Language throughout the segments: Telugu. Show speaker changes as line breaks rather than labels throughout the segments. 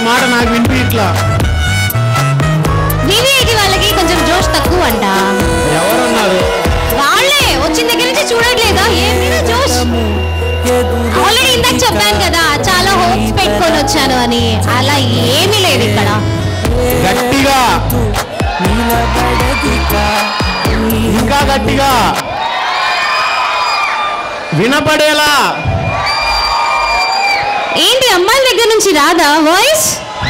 మాట నాకు వినిపించట్లా
వివిఐటి వాళ్ళకి కొంచెం జోష్ తక్కువ అంట
ఎవరన్నారు
వాళ్ళే వచ్చిన దగ్గర నుంచి చూడట్లేదా ఏమైనా జోష్ ఆల్రెడీ ఇందాక చెప్పాను కదా చాలా హోప్స్ పెట్టుకొని వచ్చాను అని అలా ఏమీ లేదు ఇక్కడ
గట్టిగా ఇంకా గట్టిగా వినపడేలా
ఏంటి అమ్మాయిల దగ్గర నుంచి రాదా వాయిస్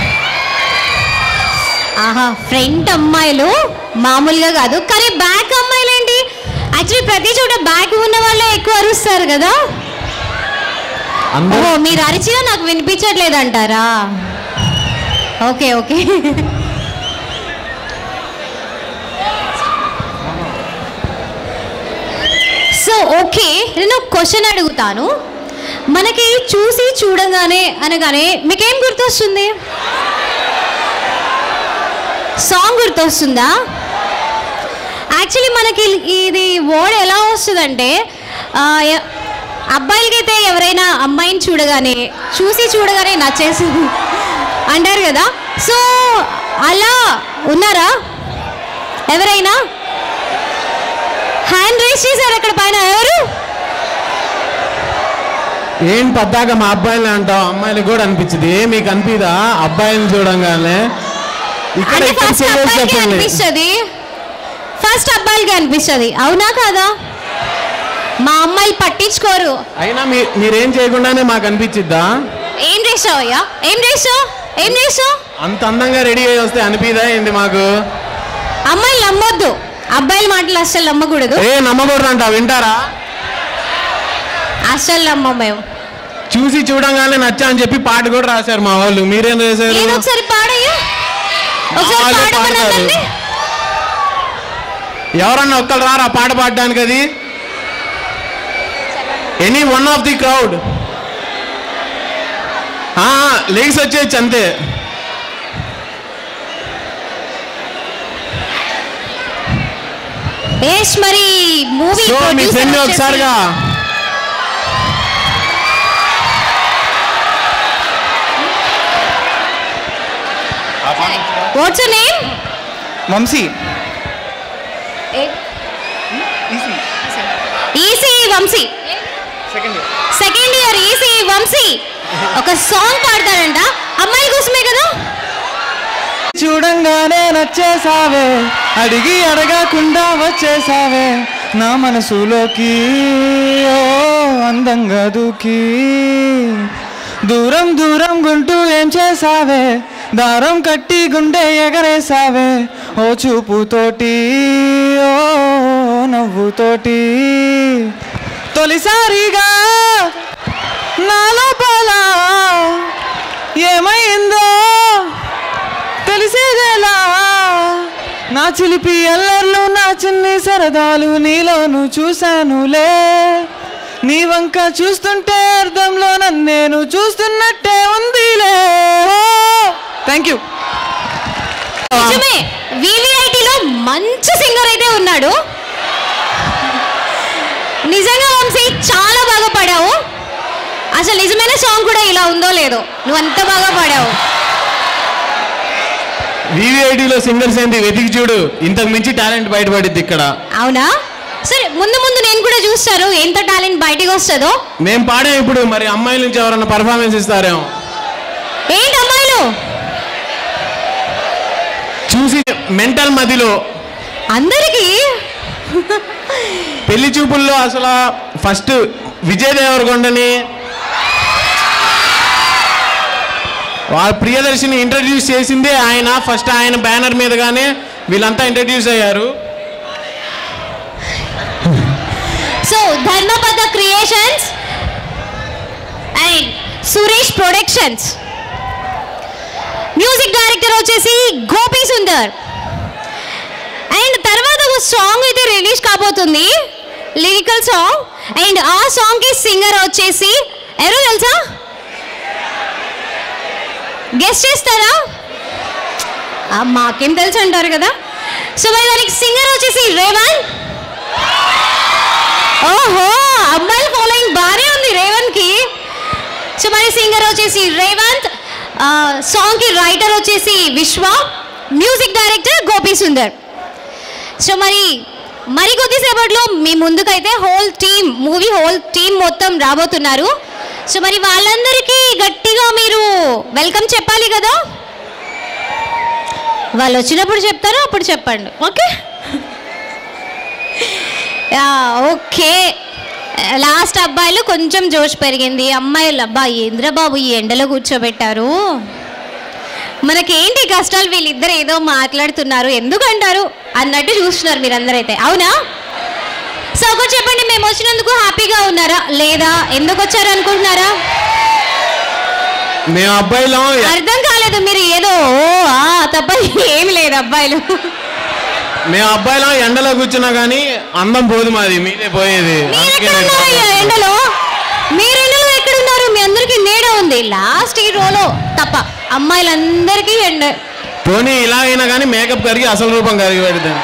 ఆహా ఫ్రంట్ అమ్మాయిలు మామూలుగా కాదు కానీ బ్యాక్ అమ్మాయిలు ఏంటి యాక్చువల్లీ ప్రతి చోట బ్యాక్ ఉన్న వాళ్ళే ఎక్కువ అరుస్తారు కదా
అందరూ
ఓ మీరు అరిచినా నాకు వినిపించట్లేదు అంటారా ఓకే ఓకే సో ఓకే నేను క్వశ్చన్ అడుగుతాను మనకి చూసి చూడగానే అనగానే మీకేం గుర్తొస్తుంది సాంగ్ గుర్తొస్తుందా యాక్చువల్లీ మనకి ఇది వర్డ్ ఎలా వస్తుందంటే ఆ, ఎ- అబ్బాయిలకైతే ఎవరైనా అమ్మాయిని చూడగానే చూసి చూడగానే నచ్చేసింది అంటారు కదా సో అలా ఉన్నారా ఎవరైనా హ్యాండ్ రైస్ చేశారు అక్కడ పైన ఎవరు
ఏం పద్దాక మా అబ్బాయిని అంటావు అమ్మాయిలకు కూడా అనిపించింది ఏ మీకు అనిపిదా అబ్బాయిని చూడంగానే ఇక్కడ
అంటే
ఇక్కడ
ఫస్ట్
serious
అబ్బాయికి
చెప్పండి
అనిపిస్తుంది ఫస్ట్ అబ్బాయిలకి అనిపిస్తుంది అవునా కాదా మా అమ్మాయిలు పట్టించుకోరు
అయినా మీ మీరేం చేయకుండానే మాకు అనిపించిద్దా
ఏం చేసావు అయ్యా ఏం చేసావు ఏం చేసావు
అంత అందంగా రెడీ అయ్యి వస్తే అనిపిదా ఏంటి మాకు
అమ్మాయిలు నమ్మొద్దు అబ్బాయిల మాటలు అస్సలు నమ్మకూడదు
ఏ నమ్మకూడదు అంట వింటారా
అస్సలు నమ్మం మేము
చూసి చూడంగానే నచ్చా అని చెప్పి పాట కూడా రాశారు మా వాళ్ళు మీరేం చేశారు
ఏదో ఒకసారి పాడయ్యా ఒకసారి
వాళ్ళే
పాడమని
పాడతారు.
అందరినీ.
ఎవరన్నా ఒక్కరు రారా పాట పాడడానికి అది any one of the crowd lakes వచ్చేయచ్చు అంతే
ఏష్ మరి మూవీ
సో మీ ఫ్రెండ్ ఒకసారిగా
what's name
Vamshi
EC Vamshi
second year
second year EC Vamshi ఒక సాంగ్ పాడతాడంట అమ్మాయిల కోసమే కదా
చూడంగానే నచ్చేసావే అడిగి అడగకుండా వచ్చేసావే నా మనసులోకి ఓ అందంగా దూకి దూరం దూరం గుంటూ ఏం చేసావే దారం కట్టి గుండె ఎగరేసావే ఓ చూపుతోటి ఓ నవ్వుతోటి తొలిసారిగా నా లోపల ఏమైందో తెలిసేదేలా నా చిలిపి అల్లర్లు నా చిన్ని సరదాలు నీలోను చూశానులే నీ వంక చూస్తుంటే అర్థంలో నన్నేను చూస్తున్నట్టే ఉందిలే థ్యాంక్ యూ
నిజమే వివిఐటిలో మంచి సింగర్ అయితే ఉన్నాడు నిజంగా వంశీ చాలా బాగా పాడావు అసలు నిజమైన సాంగ్ కూడా ఇలా ఉందో లేదో నువ్వు అంత బాగా పాడావు
వివిఐడిలో సింగర్స్ ఏంటి వెతికి చూడు ఇంతకు మించి టాలెంట్ బయటపడిద్ది ఇక్కడ
అవునా సరే ముందు ముందు నేను కూడా చూస్తారు ఎంత టాలెంట్ బయటికి వస్తుందో
మేము పాడాం ఇప్పుడు మరి అమ్మాయిల నుంచి ఎవరన్నా పర్ఫార్మెన్స్ ఇస్తారేమో
ఏంటి అమ్మాయిలు
చూసి మెంటల్ మదిలో
అందరికీ
పెళ్లి చూపుల్లో అసలు ఫస్ట్ విజయ్ దేవరకొండని వాళ్ళ ప్రియదర్శిని ఇంట్రడ్యూస్ చేసిందే ఆయన ఫస్ట్ ఆయన బ్యానర్ మీదగానే వీళ్ళంతా ఇంట్రడ్యూస్ అయ్యారు
so Dharmapada creations and Suresh productions music director వచ్చేసి గోపి సుందర్ అండ్ తర్వాత ఒక సాంగ్ అయితే రిలీజ్ కాబోతుంది లిరికల్ సాంగ్ అండ్ ఆ సాంగ్కి సింగర్ వచ్చేసి ఎవరు తెలుసా గెస్ట్ చేస్తారా ఆ, మాకేం తెలుసు అంటారు కదా సో మరి దానికి సింగర్ వచ్చేసి రేవన్ ఓహో అమ్మాయిల ఫాలోయింగ్ బాగానే ఉంది రేవంత్ కి సో మరి సింగర్ వచ్చేసి రేవంత్ సాంగ్కి రైటర్ వచ్చేసి Vishwa music director Gopi Sundar so మరి మరి కొద్దిసేపట్లో మీ ముందుకైతే whole team movie whole team మొత్తం రాబోతున్నారు సో మరి వాళ్ళందరికీ గట్టిగా మీరు వెల్కమ్ చెప్పాలి కదా వాళ్ళు వచ్చినప్పుడు చెప్తారు అప్పుడు చెప్పండి ఓకే ఓకే లాస్ట్ అబ్బాయిలు కొంచెం జోష్ పెరిగింది అమ్మాయిలు అబ్బా ఇంద్రబాబు ఈ ఎండలో కూర్చోబెట్టారు మనకేంటి కష్టాలు వీళ్ళిద్దరు ఏదో మాట్లాడుతున్నారు ఎందుకంటారు అన్నట్టు చూస్తున్నారు మీరందరైతే అవునా సో ఒకటి చెప్పండి మేము వచ్చినందుకు హ్యాపీగా ఉన్నారా లేదా ఎందుకు వచ్చారు అనుకుంటున్నారా
మేము అబ్బాయిలం
అర్థం కాలేదు మీరు ఏదో ఓ ఆ తప్ప ఏమి లేదు అబ్బాయిలు
మేము అబ్బాయిలం ఎండలో కూర్చున్నా కానీ అందం పోదు మాది మీదే పోయేది
మీరు
అందుకే
ఎక్కడ
నేను
ఉన్నారు అయ్యా ఎండలో మీరు ఎండలో ఎక్కడ ఉన్నారు మీ అందరికి నీడ ఉంది లాస్ట్ ఈ రోలో తప్ప అమ్మాయిలందరికీ ఎండ
పోనీ ఇలా అయినా కానీ మేకప్ కరిగి అసలు రూపం కరిగి పెడతాను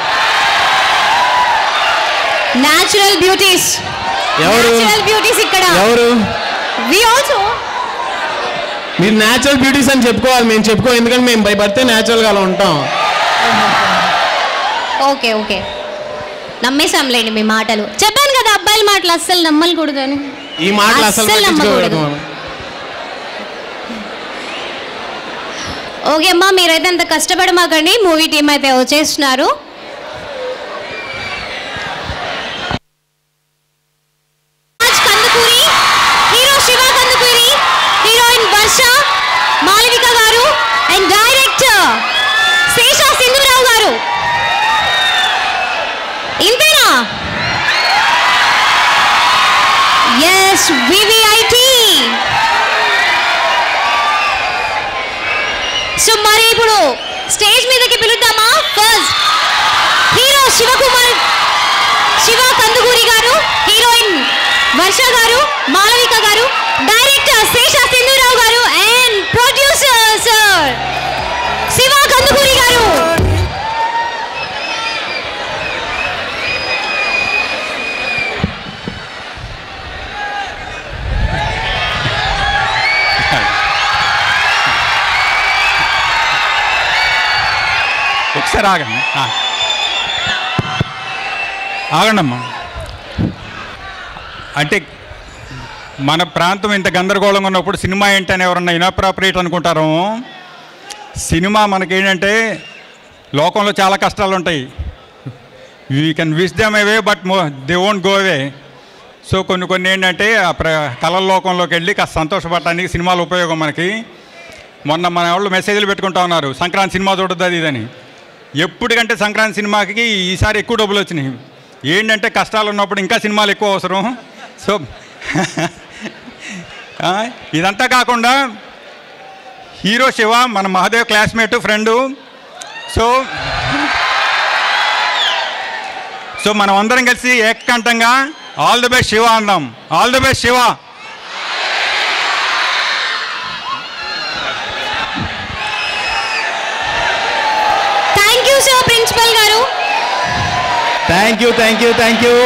న్యాచురల్ బ్యూటీస్
ఎవరు?
న్యాచురల్ బ్యూటీస్ ఇక్కడ
ఎవరు
వి ఆల్సో
మీరు న్యాచురల్ బ్యూటీస్ అని చెప్పుకోవాలి మేము చెప్పుకో ఎందుకంటే మేము భయపడితే న్యాచురల్గా అలా ఉంటాం
ఓకే ఓకే నమ్మేశాంలేండి మీ మాటలు చెప్పాను కదా అబ్బాయిల మాటలు అస్సలు నమ్మకూడదు అని
ఈ మాటలు అసలు
అస్సలు
పట్టించుకోకూడదు
నమ్మకూడదు. ఓకే అమ్మా మీరైతే అంత కష్టపడమాకండి మూవీ టీం అయితే వచ్చేస్తున్నారు Raj Kandukuri hero Shiva Kandukuri heroine Varsha Malavika garu and director Sesha Sindhurao గారు ఇంతేనా ఎస్ వివిఐటి సో మరి ఇప్పుడు స్టేజ్ మీదకి పిలుద్దామా first hero Shivakumar Shiva Kandukuri garu heroine వర్ష గారు మాలవిక గారు director Sesha Sindhurao garu and producer sir Shiva Kandukuri garu
ఒకసారి ఆగండి ఆ. ఆగండమ్మా అంటే మన ప్రాంతం ఇంత గందరగోళంగా ఉన్నప్పుడు సినిమా ఏంటని ఎవరన్నా ఇనాప్రాపరేట్ అనుకుంటారు సినిమా మనకేంటంటే లోకంలో చాలా కష్టాలు ఉంటాయి we can wish them away but they won't go away so కొన్ని కొన్ని ఏంటంటే ఆ ప్ర కళల లోకంలోకి వెళ్ళి కాస్త సంతోషపడటానికి సినిమాలు ఉపయోగం మనకి మొన్న మన వాళ్ళు మెసేజ్లు పెట్టుకుంటా ఉన్నారు సంక్రాంతి సినిమా చూడొద్దు అది ఇదని ఎప్పటికంటే సంక్రాంతి సినిమాకి ఈసారి ఎక్కువ డబ్బులు వచ్చినాయి ఏంటంటే కష్టాలు ఉన్నప్పుడు ఇంకా సినిమాలు ఎక్కువ అవసరం సో ఆ, ఇదంతా కాకుండా హీరో శివ మన Mahadev classmate friend so so మనం అందరం కలిసి ఏకకంఠంగా ఆల్ ది బెస్ట్ శివ అందాం all the best Shiva
thank you sir principal garu
thank you thank you thank you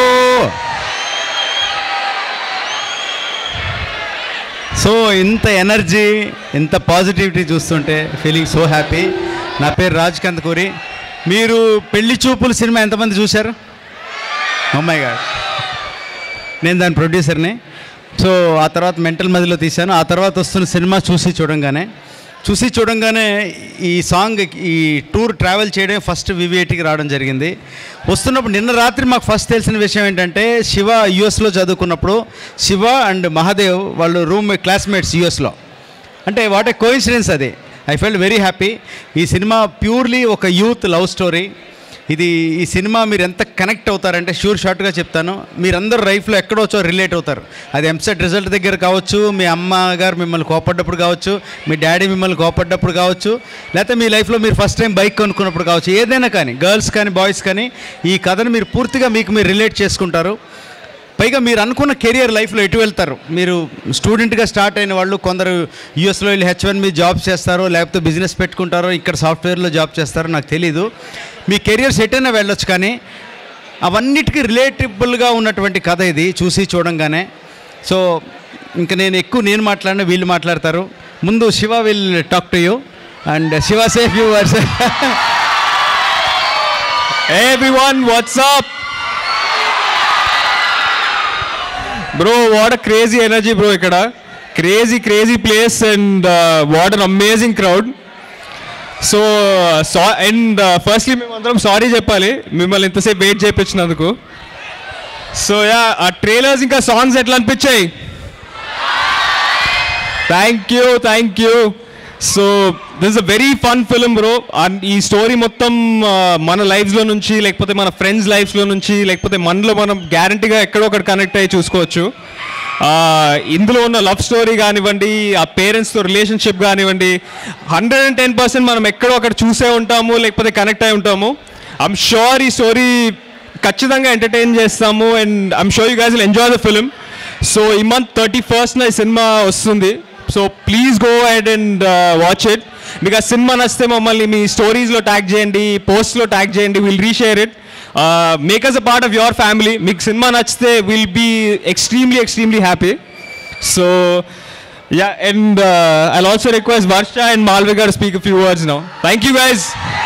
so ఇంత ఎనర్జీ ఇంత పాజిటివిటీ చూస్తుంటే ఫీలింగ్ సో హ్యాపీ నా పేరు రాజ్ కందకూరి మీరు పెళ్లి చూపులు సినిమా ఎంతమంది చూశారు అమ్మాయి గారు నేను దాని ప్రొడ్యూసర్ని సో ఆ తర్వాత మెంటల్ మదిలో తీశాను ఆ తర్వాత వస్తున్న సినిమా చూసి చూడంగానే చూసి చూడంగానే ఈ సాంగ్ ఈ టూర్ ట్రావెల్ చేయడం ఫస్ట్ వివిఐటికి రావడం జరిగింది వస్తున్నప్పుడు నిన్న రాత్రి మాకు ఫస్ట్ తెలిసిన విషయం ఏంటంటే శివ యుఎస్లో చదువుకున్నప్పుడు శివ అండ్ మహాదేవ్ వాళ్ళు రూమ్ క్లాస్మేట్స్ యుఎస్లో అంటే వాట్ ఏ కోయిన్సిడెన్స్ అది ఐ ఫెల్ట్ వెరీ హ్యాపీ ఈ సినిమా ప్యూర్లీ ఒక యూత్ లవ్ స్టోరీ ఇది ఈ సినిమా మీరు ఎంత కనెక్ట్ అవుతారంటే షూర్ షార్ట్గా చెప్తాను మీరందరూ లైఫ్లో ఎక్కడోచో రిలేట్ అవుతారు అది ఎంసెట్ రిజల్ట్ దగ్గర కావచ్చు మీ అమ్మ గారు మిమ్మల్ని కోపడ్డప్పుడు కావచ్చు మీ డాడీ మిమ్మల్ని కోపడ్డప్పుడు కావచ్చు లేకపోతే మీ లైఫ్లో మీరు ఫస్ట్ టైం బైక్ కొనుక్కున్నప్పుడు కావచ్చు ఏదైనా కానీ గర్ల్స్ కానీ బాయ్స్ కానీ ఈ కథను మీరు పూర్తిగా మీకు మీరు రిలేట్ చేసుకుంటారు పైగా మీరు అనుకున్న కెరియర్ లైఫ్లో ఎటు వెళ్తారు మీరు స్టూడెంట్గా స్టార్ట్ అయిన వాళ్ళు కొందరు యూఎస్లో వెళ్ళి హెచ్ వన్ మీ జాబ్ చేస్తారో లేకపోతే బిజినెస్ పెట్టుకుంటారో ఇక్కడ సాఫ్ట్వేర్లో జాబ్ చేస్తారో నాకు తెలీదు మీ కెరియర్స్ ఎటైనా వెళ్ళొచ్చు కానీ అవన్నిటికీ రిలేటబుల్గా ఉన్నటువంటి కథ ఇది చూసి చూడంగానే సో ఇంకా నేను ఎక్కువ నేను మాట్లాడిన వీళ్ళు మాట్లాడతారు ముందు Shiva will talk to you and Shiva safe you worse
Hey everyone, what's up? Bro, what a crazy energy, bro, ఇక్కడ crazy crazy place and what an amazing crowd so సా అండ్ ఫస్ట్లీ మేమందరం సారీ చెప్పాలి మిమ్మల్ని ఇంతసేపు వెయిట్ చేయించినందుకు సో యా ఆ ట్రైలర్స్ ఇంకా సాంగ్స్ ఎట్లా అనిపించాయి thank you thank you so this a very fun film bro ఈ స్టోరీ మొత్తం ఆ, మన లైఫ్స్లో నుంచి లేకపోతే మన ఫ్రెండ్స్ లైఫ్స్లో నుంచి లేకపోతే మనలో మనం గ్యారంటీగా ఎక్కడో ఒకటి కనెక్ట్ అయ్యి చూసుకోవచ్చు ఆ, ఇందులో ఉన్న లవ్ స్టోరీ కానివ్వండి ఆ పేరెంట్స్తో రిలేషన్షిప్ కానివ్వండి హండ్రెడ్ అండ్ టెన్ పర్సెంట్ మనం ఎక్కడో అక్కడ చూసే ఉంటాము లేకపోతే కనెక్ట్ అయి ఉంటాము ఐమ్ షూర్ ఈ స్టోరీ ఖచ్చితంగా ఎంటర్టైన్ చేస్తాము and I'm sure you guys will enjoy the film so ఈ మంత్ థర్టీ ఫస్ట్న ఈ సినిమా వస్తుంది so please go ahead and watch it మీకు ఆ సినిమా నచ్చితే మమ్మల్ని మీ స్టోరీస్లో ట్యాగ్ చేయండి పోస్ట్లో ట్యాగ్ చేయండి will reshare it make us a part of your family మీకు సినిమా నచ్చితే will be extremely extremely happy so yeah and I also request Varsha and Malvika speak few words now thank you guys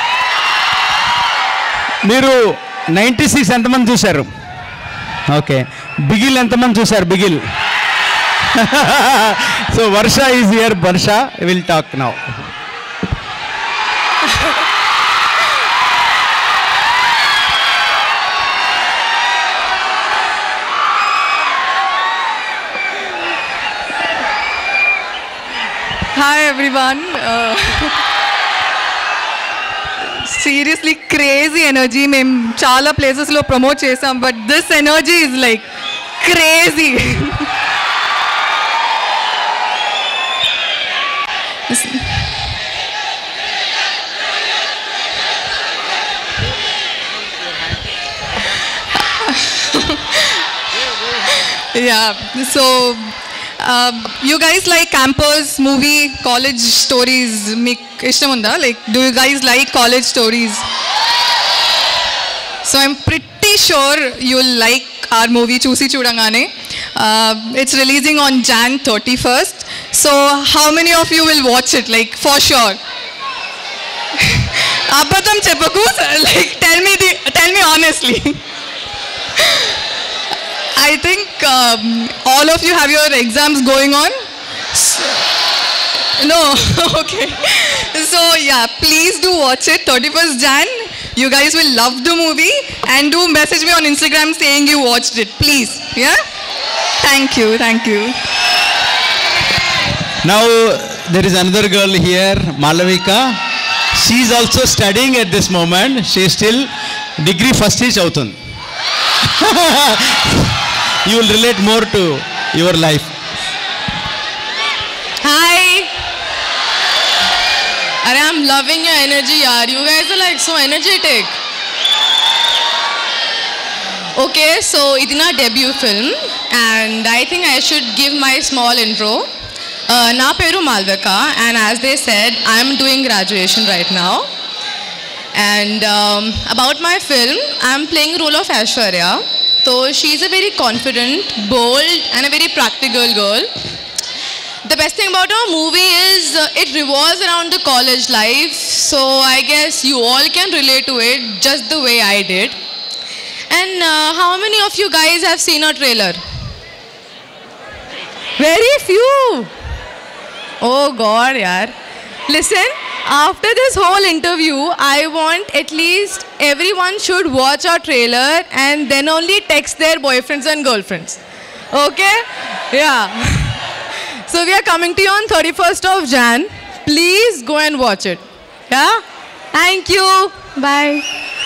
మీరు నైంటీ సిక్స్ ఎంతమంది చూశారు ఓకే బిగిల్ ఎంతమంది చూశారు Bigil so Varsha is here Varsha will talk now
hi everyone seriously crazy energy మేము చాలా ప్లేసెస్లో ప్రమోట్ చేసాం but this energy is like crazy yeah so uh, you guys like campus movie college stories మీకు ఇష్టం ఉందా like do you guys like college stories so I'm pretty sure you like are movie చూసి చూడంగానే it's releasing on Jan thirty first so how many of you will watch it like for sure అబద్ధం చెప్పకు like tell me the tell me honestly I think um, all of you have your exams going on. S- No, okay. So yeah, please do watch it. 31st Jan. You guys will love the movie and do message me on Instagram saying you watched it. Please. Yeah. Thank you. Thank you.
Now there is another girl here, Malavika. She is also studying at this moment. She is still degree first year చదువుతుంది you will relate more to your life.
Hi. Are I'm loving your energy, yaar. You guys are like so energetic. Okay, so ఇది నా debut film and I think I should give my small intro నా పేరు Malvika and as they said I'm doing graduation right now and about my film I'm playing role of Aishwarya so she is a very confident bold and a very practical girl the best thing about our movie is uh, it revolves around the college life so i guess you all can relate to it just the way i did and uh, how many of you guys have seen our trailer very few oh god yaar listen after this whole interview i want at least everyone should watch our trailer and then only text their boyfriends and girlfriends okay yeah so we are coming to you on 31st of Jan. Please go and watch it. Yeah? Thank you. Bye.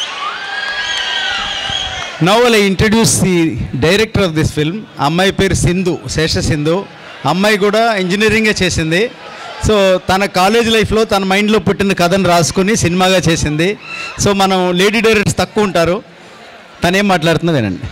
Now I introduce the director of this film అమ్మాయి పేరు సింధు శేష సింధు అమ్మాయి కూడా ఇంజనీరింగే చేసింది సో తన కాలేజ్ లైఫ్లో తన మైండ్లో పుట్టిన కథను రాసుకుని సినిమాగా చేసింది సో మనం లేడీ డైరెక్టర్స్ తక్కువ ఉంటారు తనేం మాట్లాడుతుందో వినండి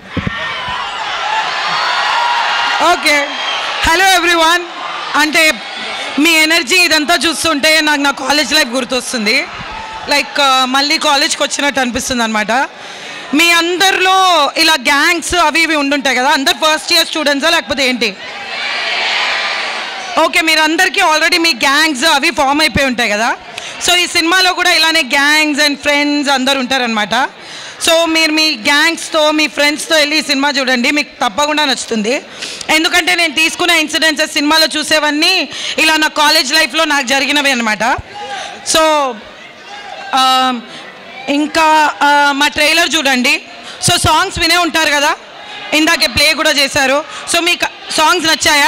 ఓకే హలో ఎవ్రీవన్ అంటే మీ ఎనర్జీ ఇదంతా చూస్తుంటే నాకు నా కాలేజ్ లైఫ్ గుర్తొస్తుంది లైక్ మళ్ళీ కాలేజ్కి వచ్చినట్టు అనిపిస్తుంది అనమాట మీ అందరిలో ఇలా గ్యాంగ్స్ అవి ఇవి ఉండుంటాయి కదా అందరు ఫస్ట్ ఇయర్ స్టూడెంట్సా లేకపోతే ఏంటి ఓకే మీరు అందరికీ ఆల్రెడీ మీ గ్యాంగ్స్ అవి ఫామ్ అయిపోయి ఉంటాయి కదా సో ఈ సినిమాలో కూడా ఇలానే గ్యాంగ్స్ అండ్ ఫ్రెండ్స్ అందరు ఉంటారనమాట సో మీరు మీ గ్యాంగ్స్తో మీ ఫ్రెండ్స్తో వెళ్ళి ఈ సినిమా చూడండి మీకు తప్పకుండా నచ్చుతుంది ఎందుకంటే నేను తీసుకునే ఇన్సిడెంట్స్ సినిమాలో చూసేవన్నీ ఇలా నా కాలేజ్ లైఫ్లో నాకు జరిగినవి అనమాట సో ఆ, ఇంకా ఆ, మా ట్రైలర్ చూడండి సో సాంగ్స్ వినే ఉంటారు కదా ఇందాకే ప్లే కూడా చేశారు సో మీకు సాంగ్స్ నచ్చాయా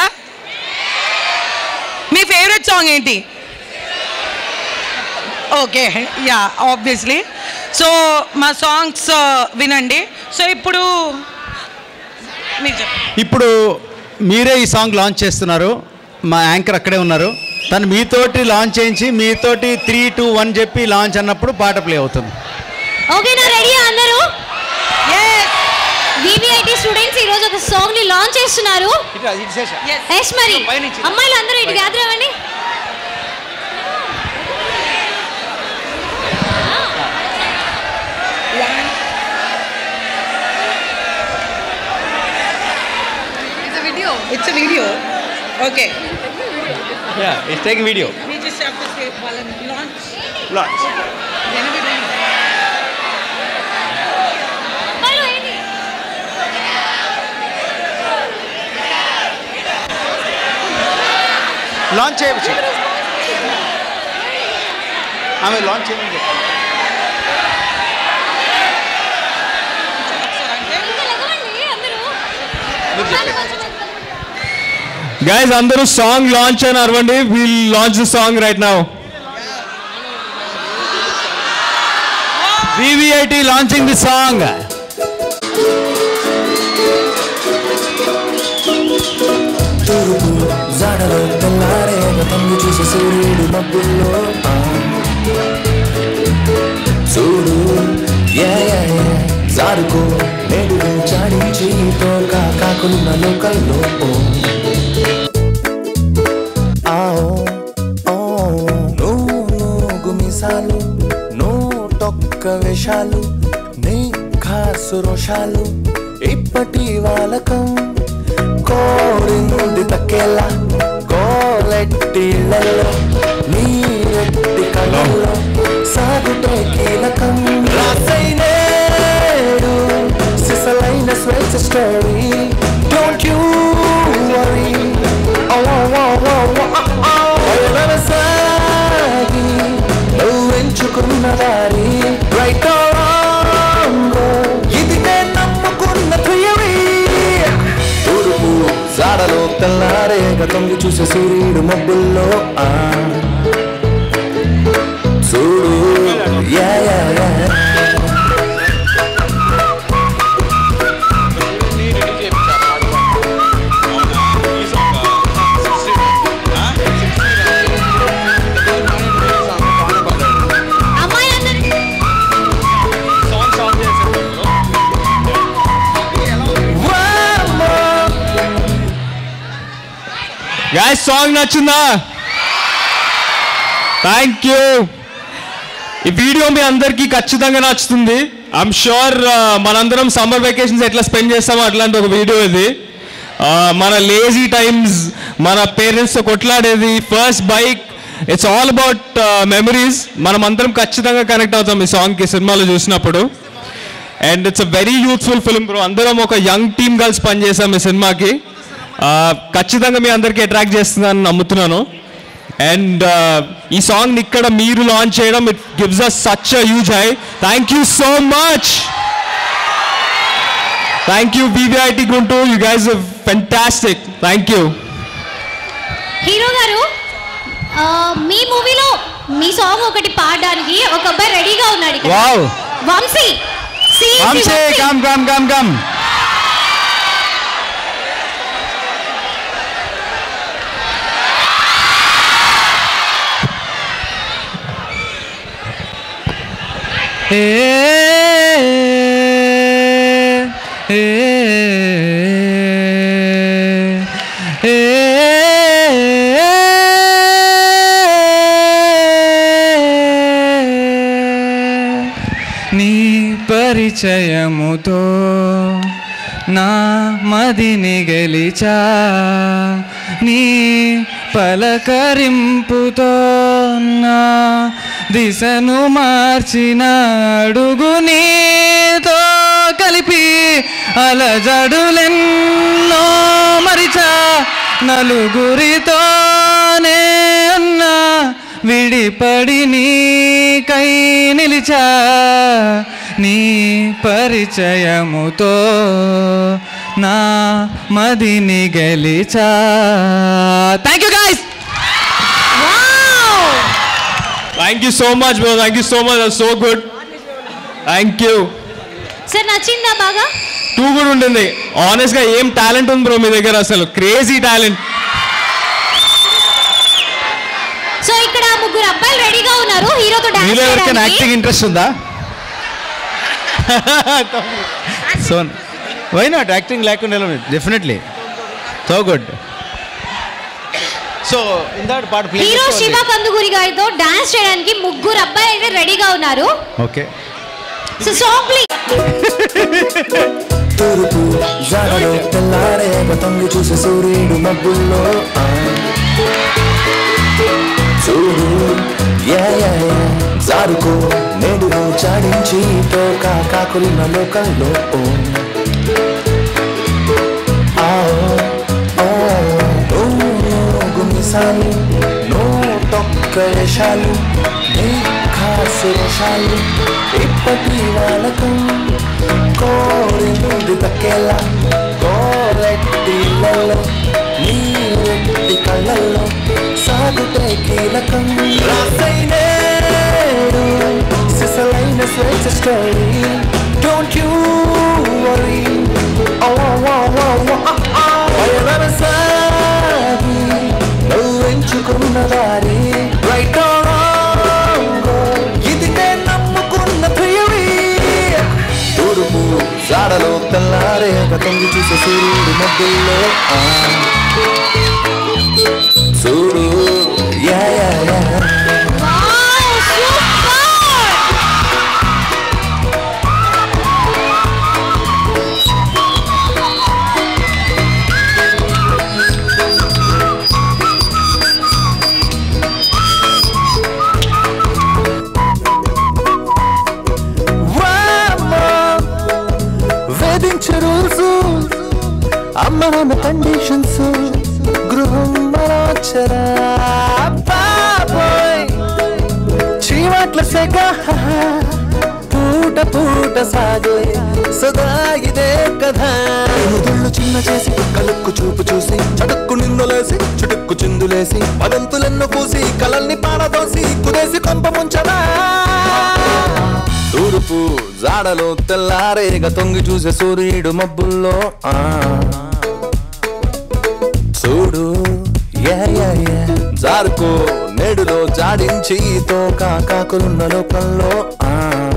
మీ ఫేవరెట్ సాంగ్ ఏంటి ఓకే యా ఆబ్వియస్లీ సో మా సాంగ్స్ వినండి సో ఇప్పుడు మీరు చెప్పండి
ఇప్పుడు మీరే ఈ సాంగ్ లాంచ్ చేస్తున్నారు మా యాంకర్ అక్కడే ఉన్నారు తను మీతోటి లాంచ్ చేయించి మీతోటి త్రీ టూ వన్ చెప్పి లాంచ్ అన్నప్పుడు పాట ప్లే అవుతుంది
ఓకేనా రెడీ అందరూ వివిఐటి స్టూడెంట్స్ ఈ రోజు ఒక సాంగ్ ని లాంచ్ చేస్తున్నారు ఎస్ మరి అమ్మాయిలు అందరూ ఇటు గ్యాదర్ అవ్వండి
it's video it's video okay
it's take video
We just have to say వాళ్ళని launch.
Launch
Then we don't-
అమ్మాయిలు ఏంటి
లాంచ్ చేయవచ్చు ఆమె లాంచ్ చేయమని చెప్పు.
ఇంకా లెగవండి అందరూ
మీరు చెప్పండి.
గైస్ అందరూ సాంగ్ లాంచ్ అని అరవండి will launch the song right now
VVIT launching the song
తూర్పు జాడలో తెల్లారే తొంగి చూసి సూర్యుడు మబ్బుల్లో ఆ. చూడు యా, యా, యా, జారుకో నేడుగు చాడి చేయితో కాకులున్న లోకల్లో ఓ. ఆఓ, ఓ, నువ్వు నూగు మిసాలు నూటొక్క వేషాలు నీ ఖాసు రోషాలు ఇప్పటి వాలకం కోరింది తక్కేలా కోలెట్టి ఇళ్ళల్లో నీ ఎట్టి కళ్ళల్లో సాగుటే కీలకం రాసైనేడు సిసలైన స్వేచ్ఛ స్టోరీ డోంట్ యూ వరీ సాగి నువ్వు ఎంచుకున్న దారి రైట్ ఇది నేను నమ్ముకున్న థియరీ తూర్పు జాడలో తెల్లారేగ తొంగి చూసే సూర్యుడు మబ్బుల్లో ఆ చూడు యా యా యా
అమ్మాయిలందరూ
గైస్ సాంగ్ నచ్చిందా థ్యాంక్ యూ ఈ వీడియో మీ అందరికీ ఖచ్చితంగా నచ్చుతుంది ఐఎమ్ షూర్ మనందరం సమ్మర్ వెకేషన్స్ ఎట్లా స్పెండ్ చేస్తామో అట్లాంటి ఒక వీడియో ఇది Uh, మన లేజీ టైమ్స్ మన పేరెంట్స్తో కొట్లాడేది first bike it's all about memories మనం అందరం ఖచ్చితంగా కనెక్ట్ అవుతాం ఈ సాంగ్కి సినిమాలో చూసినప్పుడు and it's a very youthful film bro అందరం ఒక యంగ్ టీమ్ కలిసి పనిచేసాం ఈ సినిమాకి ఆ, ఖచ్చితంగా మీ అందరికీ అట్రాక్ట్ చేస్తుందని నమ్ముతున్నాను అండ్ ఈ సాంగ్ ఇక్కడ మీరు లాంచ్ చేయడం it gives us such a huge high thank you so much thank you BVIT Guntur you guys fantastic thank you
hero garu ఆ, మీ మూవీలో మీ సాంగ్ ఒకటి పాడడానికి ఒక అబ్బాయి రెడీగా ఉన్నాడు ఇక్కడ
wow
Vamshi C
Vamshi come come come come
ఏ ఏ ఏ నీ పరిచయముతో నా మదిని గెలిచా నీ పలకరింపుతో నా దిశను మార్చిన అడుగు నీతో కలిపి అలజడులెన్నో మరిచా నలుగురితోనే ఉన్నా విడిపడి నీకై నిలిచా నీ పరిచయముతో నా మదిని గెలిచా thank you guys
thank you so much bro thank you so much so good thank you
sir నచ్చిందా బాగా
టూ కూడా ఉంటుంది ఆనెస్ట్గా ఏం టాలెంట్ ఉంది బ్రో మీ దగ్గర అసలు క్రేజీ టాలెంట్
సో ఇక్కడ ముగ్గురు అబ్బాయిలు రెడీగా ఉన్నారు హీరోతో డాన్స్
మీలో ఎవరికైనా
చేయడానికి
యాక్టింగ్ ఇంట్రెస్ట్ ఉందా సో వై నాట్ యాక్టింగ్ లేకుండా డెఫినెట్లీ సో గుడ్ సో ఇందాక పాట ప్లే
హీరో శివ కందుకూరి గారితో డాన్స్ చేయడానికి ముగ్గురు అబ్బాయిలు అయితే రెడీగా ఉన్నారు
ఓకే
సో సాంగ్ ప్లీజ్
తూర్పు జాడలో తెల్లారేగ తొంగి చూసే సూర్యుడు మబ్బుల్లో ఆ. చూడు యా యా యా జారుకో నేడును చాడించి తోక కాకులిన లోకంలో ఓ. ఆ, ఓ, ఓ, గుమిసాలు నో తొక్క వేషాలు నీ ఖాసు వేషాలు ఇప్పటి వాళ్ళకు కోరింది తక్కేలా కోరెట్టిలలో నీరెట్టి కళ్ళల్లో సాగుతే కీలకం రాసైనేడు సిసలైన స్వేచ్ఛ స్టోరీ డోంట్ యూ వరీ పయనన సాగి నువ్వు ఎంచుకున్న దారి రైట్ ఇది నేను నమ్ముకున్న థియరీ తూర్పు జాడలో తెల్లారేగ తొంగి చూసే సూర్యుడు మధ్యలో ఆ. చూడు యా యా యా వామ్మో, వేధించే రూల్స్ అమ్మ నాన్న కండిషన్స్ గృహం మరోచరా బాబోయ్ చీవాట్ల సెగ పూట పూట సాగే సదా ఇదే కథ ముదుళ్ళు చిన్న చేసి కలుక్కు చూపు చూసి చటుక్కు నిందులేసి చుటుక్కు చిందులేసి పదంతులెన్నో పూసి కలల్ని పారదోసి కుదేసి కొంప ముంచరా తూర్పు జాడలో తెల్లారేగ తొంగి చూసే సూర్యుడు మబ్బుల్లో ఆ చూడు యా యా యా జారుకో నేడులో జాడించి తోక కాకులున్న లోకంలో ఆ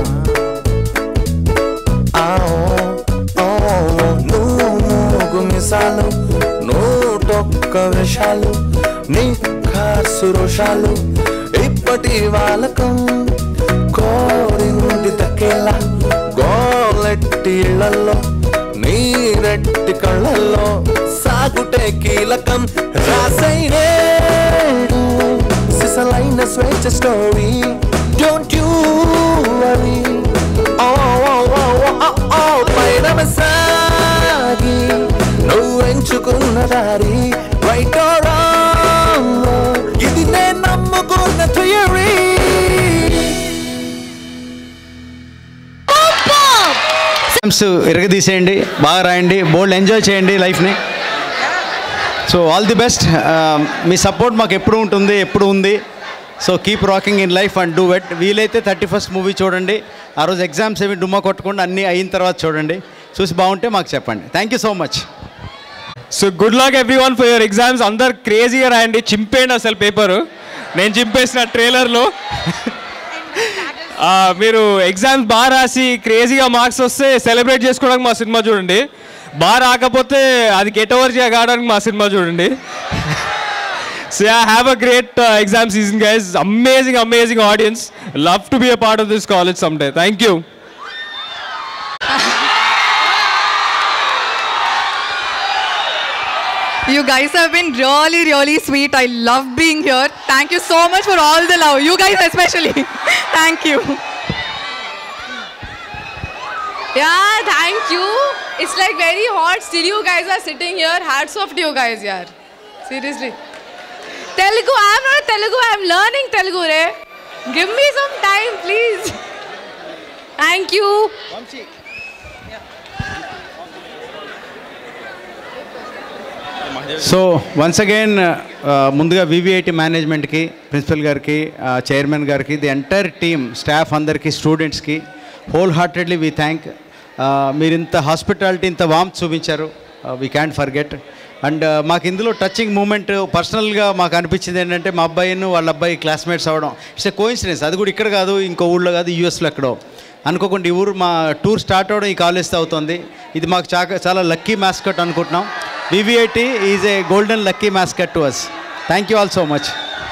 ఆ, ఓ, ఓ, నువ్వు మూగు మిసాలు నూటొక్క విషాలు నీ ఖాసు రోషాలు ఇప్పటి వాళ్ళకం కోరింది తక్కేలా గోలెట్టి ఇళ్లలో నీరెట్టి కళ్ళల్లో సాగుటే కీలకం రాసైనేడు సిసలైన స్వేచ్ఛ స్టోరీ డోంట్ యూ వరీ ఓ ఓ ఓ ఓ ఓ పైన సాగి నువ్వు ఎంచుకున్న దారి రైట్ ఇది నేను నమ్ముకున్న థియరీ
ఎగ్జామ్స్ ఇరగదీసేయండి బాగా రాయండి బోల్డ్ ఎంజాయ్ చేయండి లైఫ్ని సో ఆల్ ది బెస్ట్ మీ సపోర్ట్ మాకు ఎప్పుడు ఉంటుంది ఎప్పుడు ఉంది so keep rocking in life and do wait వీలైతే థర్టీ ఫస్ట్ మూవీ చూడండి ఆ రోజు ఎగ్జామ్స్ ఏమి డుమ్మా కొట్టకుండా అన్నీ అయిన తర్వాత చూడండి చూసి బాగుంటే మాకు చెప్పండి thank you so much
so good luck everyone for your exams అందరు క్రేజీగా రాయండి చింపేయండి అసలు పేపరు నేను చింపేసిన ట్రైలర్లో మీరు ఎగ్జామ్స్ బాగా రాసి క్రేజీగా మార్క్స్ వస్తే సెలబ్రేట్ చేసుకోవడానికి మా సినిమా చూడండి బాగా రాకపోతే అది గెట్ ఓవర్ చేయడానికి మా సినిమా చూడండి so I have a great exam season guys amazing amazing audience love to be a part of this college some day thank you
You guys have been really, really sweet. I love being here. Thank you so much for all the love. You guys especially. Thank you.
Yeah, thank you. It's like very hot. Still, you guys are sitting here. Hats off to you guys, yaar. Seriously. Telugu. I'm not Telugu. I'm learning Telugu, re. Give me some time, please. Thank you.
So once again ముందుగా వివిఐటి మేనేజ్మెంట్కి ప్రిన్సిపల్ గారికి చైర్మన్ గారికి ది ఎంటైర్ టీమ్ స్టాఫ్ అందరికీ స్టూడెంట్స్కి హోల్ హార్టెడ్లీ వీ థ్యాంక్ మీరు ఇంత హాస్పిటాలిటీ ఇంత వామ్ చూపించారు వీ క్యాంట్ ఫర్గెట్ అండ్ మాకు ఇందులో టచింగ్ మూమెంట్ పర్సనల్గా మాకు అనిపించింది ఏంటంటే మా అబ్బాయిను వాళ్ళ అబ్బాయి క్లాస్మేట్స్ అవ్వడం ఇట్స్ ఎ కోయిన్సిడెన్స్ అది కూడా ఇక్కడ కాదు ఇంకో ఊళ్ళో కాదు యూఎస్లో ఎక్కడో అనుకోకుండా ఈ ఊరు మా టూర్ స్టార్ట్ అవ్వడం ఈ కాలేజ్తో అవుతుంది ఇది మాకు చాలా చాలా లక్కీ మ్యాస్కట్ అనుకుంటున్నాం VVIT is a golden lucky mascot to us thank you all so much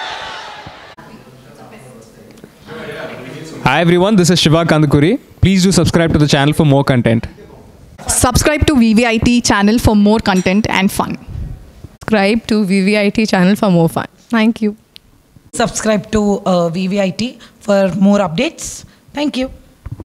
Hi everyone, this is Shiva Kandakuri. Please do subscribe to the channel for more content.
Subscribe to VVIT channel for more content and fun.
Subscribe to VVIT channel for more fun. Thank you.
Subscribe to uh, VVIT for more updates. Thank you.